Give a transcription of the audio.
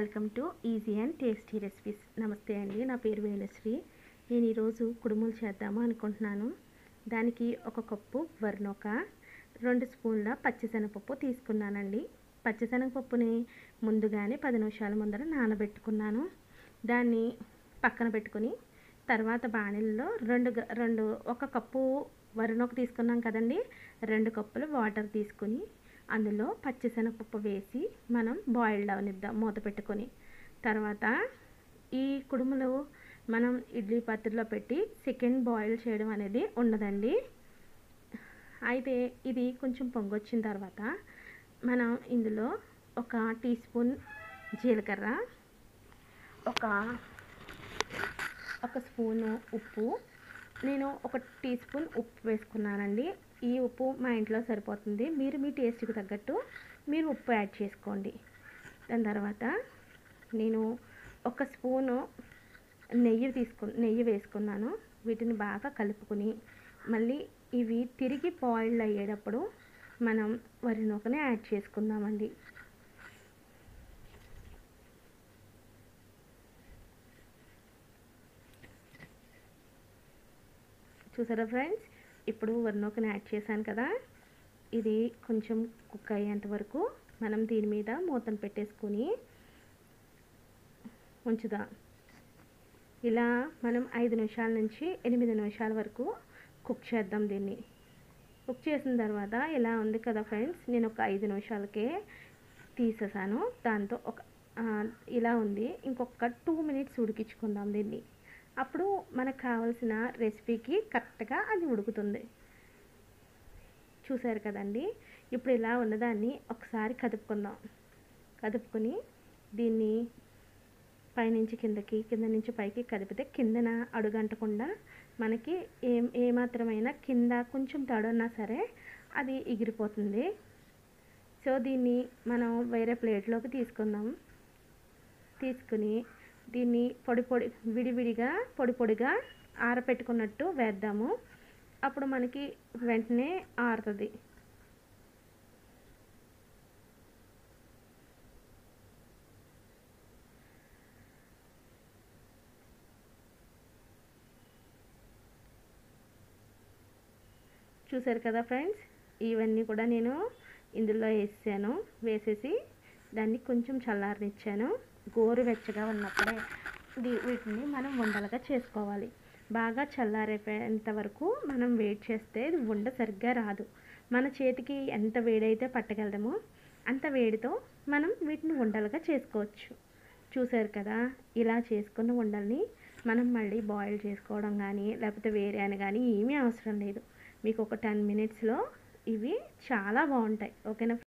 welcome to easy and tasty recipes నమస్తే అండి నా పేరు వేలశ్రీ నేను ఈరోజు కుడుములు చేద్దాము అనుకుంటున్నాను దానికి ఒక కప్పు వర్ణొక రెండు స్పూన్ల పచ్చిశనగపప్పు తీసుకున్నానండి పచ్చిశనగపప్పుని ముందుగానే పది నిమిషాల ముందర నానబెట్టుకున్నాను దాన్ని పక్కన పెట్టుకుని తర్వాత బాణీల్లో రెండు గ- రెండు ఒక కప్పు వరినొక తీసుకున్నాం కదండి రెండు కప్పులు వాటర్ తీసుకుని అందులో పచ్చిశనగపప్పు వేసి మనం బాయిల్డ్ అవనిద్దాం మూత పెట్టుకొని తర్వాత ఈ కుడుములు మనం ఇడ్లీ పాత్రలో పెట్టి సెకండ్ బాయిల్ చేయడం అనేది ఉండదండి అయితే ఇది కొంచెం పొంగొచ్చిన తర్వాత మనం ఇందులో ఒక టీ స్పూన్ జీలకర్ర ఒక ఒక స్పూను ఉప్పు నేను ఒక టీ స్పూన్ ఉప్పు వేసుకున్నానండి ఈ ఉప్పు మా ఇంట్లో సరిపోతుంది మీరు మీ టేస్ట్కి తగ్గట్టు మీరు ఉప్పు యాడ్ చేసుకోండి దాని తర్వాత నేను ఒక స్పూను నెయ్యి తీసుకు నెయ్యి వేసుకున్నాను వీటిని బాగా కలుపుకుని మళ్ళీ ఇవి తిరిగి బాయిల్డ్ అయ్యేటప్పుడు మనం వరి నూకని యాడ్ చేసుకుందామండి చూసారా ఫ్రెండ్స్ ఇప్పుడు వరినూకని యాడ్ చేశాను కదా ఇది కొంచెం కుక్ అయ్యేంత వరకు మనం దీని మీద మూతను పెట్టేసుకొని ఉంచుదాం ఇలా మనం ఐదు నిమిషాల నుంచి ఎనిమిది నిమిషాల వరకు కుక్ చేద్దాం దీన్ని కుక్ చేసిన తర్వాత ఇలా ఉంది కదా ఫ్రెండ్స్ నేను ఒక ఐదు నిమిషాలకే తీసేసాను దాంతో ఒక ఆ, ఇలా ఉంది ఇంకొక టూ మినిట్స్ ఉడికించుకుందాం దీన్ని అప్పుడు మనకు కావాల్సిన రెసిపీకి కరెక్ట్గా అది ఉడుకుతుంది చూసారు కదండి ఇప్పుడు ఇలా ఉన్నదాన్ని ఒకసారి కదుపుకుందాం కదుపుకొని దీన్ని పైనుంచి కిందకి కింద నుంచి పైకి కదిపితే కిందన అడుగంటకుండా మనకి ఏం ఏమాత్రమైనా కింద కొంచెం తడున్నా సరే అది ఎగిరిపోతుంది సో దీన్ని మనం వేరే ప్లేట్లోకి తీసుకుందాం తీసుకుని దీన్ని పొడి పొడి విడివిడిగా పొడి పొడిగా ఆరపెట్టుకున్నట్టు వేద్దాము అప్పుడు మనకి వెంటనే ఆరుతుంది చూసారు కదా ఫ్రెండ్స్ ఇవన్నీ కూడా నేను ఇందులో వేసాను వేసేసి దాన్ని కొంచెం చల్లారనిచ్చాను గోరువెచ్చగా ఉన్నప్పుడే దీ- వీటిని మనం ఉండలుగా చేసుకోవాలి బాగా చల్లారేంత వరకు మనం వెయిట్ చేస్తే ఇది ఉండ సరిగ్గా రాదు మన చేతికి ఎంత వేడైతే పట్టగలమో అంత వేడితో మనం వీటిని ఉండలుగా చేసుకోవచ్చు చూసారు కదా ఇలా చేసుకున్న ఉండల్ని మనం మళ్ళీ బాయిల్ చేసుకోవడం కానీ లేకపోతే వేరే అని కానీ ఏమీ అవసరం లేదు మీకు ఒక టెన్ మినిట్స్లో ఇవి చాలా బాగుంటాయి ఓకేనా